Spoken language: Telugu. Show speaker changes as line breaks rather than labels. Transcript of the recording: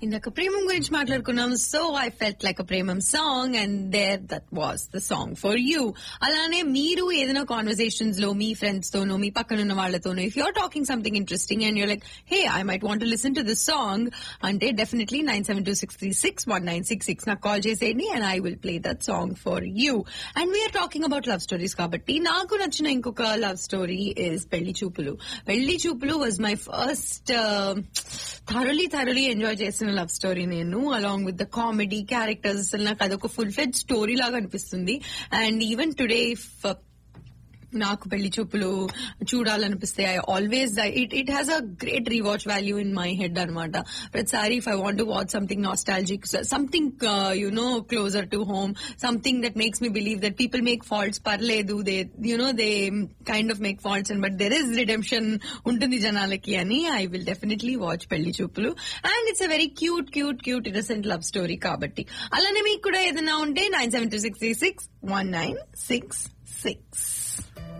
ఇందాక ప్రేమం గురించి మాట్లాడుకున్నాం so I felt like a Premam song and there that was the song for you అలానే మీరు ఏదైనా కాన్వర్సేషన్స్ లో మీ ఫ్రెండ్స్ తోనో మీ పక్కన ఉన్న వాళ్ళతోనో if you're talking something interesting and you're like hey I might want listen to this song అంటే definitely nine seven two six three six one nine six six నాకు కాల్ చేసేయండి and I will play that song for you and we're talking about love stories కాబట్టి నాకు నచ్చిన ఇంకొక లవ్ స్టోరీ ఇస్ పెళ్లి Choopulu Pelli Choopulu was my first thoroughly thoroughly enjoy చేసిన లవ్ స్టోరీ నేను along with the comedy characters అసలు నాకు అదొక ఫుల్ ఫెడ్ స్టోరీ లాగా అనిపిస్తుంది అండ్ ఈవెన్ టుడే నాకు పెళ్లి చూపులు చూడాలనిపిస్తే I always it it has a great rewatch value in my head అనమాట ప్రతిసారి if I want to watch something nostalgic something you know closer to home something that makes me believe that people make faults పర్లేదు they you know they kind of make faults and but there is redemption ఉంటుంది జనాలకి అని I will definitely watch Pelli Choopulu and it's a very cute cute cute innocent love story కాబట్టి అలానే మీకు కూడా ఏదైనా ఉంటే nine seven two six three six one nine six six